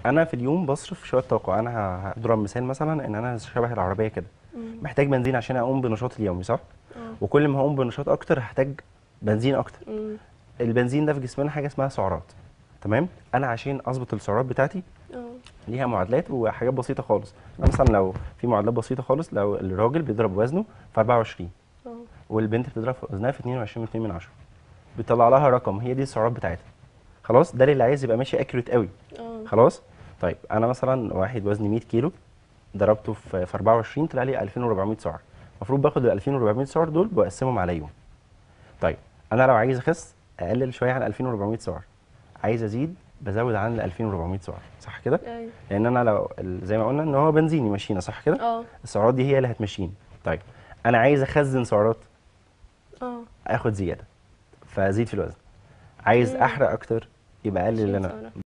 انا في اليوم بصرف شويه طاقه انا ه- هضرب مثال مثلا ان انا شبه العربيه كده مم. محتاج بنزين عشان اقوم بنشاطي اليومي صح اه وكل ما هقوم بنشاط اكتر هحتاج بنزين اكتر مم. البنزين ده في جسمنا حاجه اسمها سعرات تمام انا عشان اظبط السعرات بتاعتي اه ليها معادلات وحاجات بسيطه خالص أنا مثلا لو في معادلات بسيطه خالص لو الراجل بيضرب وزنه في 24 اه والبنت بتضرب وزنها في 22 و2 من 10 بيطلع لها رقم هي دي السعرات بتاعتها خلاص ده اللي عايز يبقى ماشي اكيوريت قوي اه خلاص طيب انا مثلا واحد وزني 100 كيلو ضربته في في 24 طلع لي 2400 سعر المفروض باخد ال 2400 سعر دول بقسمهم على يوم طيب انا لو عايز اخس اقلل شويه عن 2400 سعر عايز ازيد بزود عن ال 2400 سعر صح كده ايوه لان انا لو ال- زي ما قلنا ان هو بنزين يمشينا صح كده اه السعرات دي هي اللي هتمشيني طيب انا عايز اخزن سعرات اه اخد زياده فازيد في الوزن عايز مم. احرق اكتر يبقى اقلل اللي شيل انا سعرات.